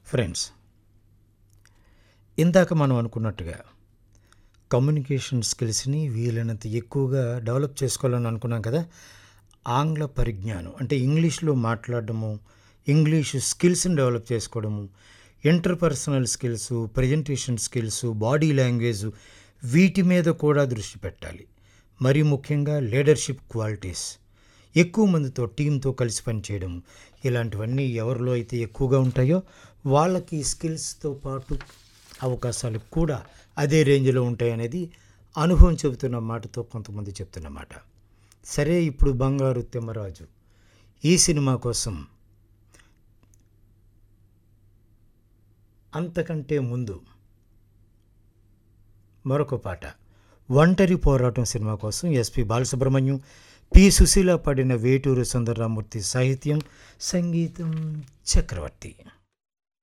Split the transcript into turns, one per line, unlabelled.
friends ఇందాక మనం అనుకున్నట్టుగా కమ్యూనికేషన్ స్కిల్స్ని వీలైనంత ఎక్కువగా డెవలప్ చేసుకోవాలని అనుకున్నాం కదా ఆంగ్ల పరిజ్ఞానం అంటే ఇంగ్లీష్లో మాట్లాడడము ఇంగ్లీష్ స్కిల్స్ని డెవలప్ చేసుకోవడము interpersonal skills presentation skills body language వీటి మీద కూడా దృష్టి పెట్టాలి మరీ ముఖ్యంగా లీడర్షిప్ క్వాలిటీస్ ఎక్కువ మందితో టీంతో కలిసి పనిచేయడం ఇలాంటివన్నీ ఎవరిలో అయితే ఎక్కువగా ఉంటాయో వాళ్ళకి స్కిల్స్తో పాటు అవకాశాలు కూడా అదే రేంజ్లో ఉంటాయనేది అనుభవం చెబుతున్న మాటతో కొంతమంది చెప్తున్న మాట సరే ఇప్పుడు బంగారు తిమ్మరాజు ఈ సినిమా కోసం అంతకంటే ముందు మరొక పాట ఒంటరి పోరాటం సినిమా కోసం ఎస్పి బాలసుబ్రహ్మణ్యం పి సుశీల పాడిన వేటూరు సుందరరామూర్తి సాహిత్యం సంగీతం చక్రవర్తి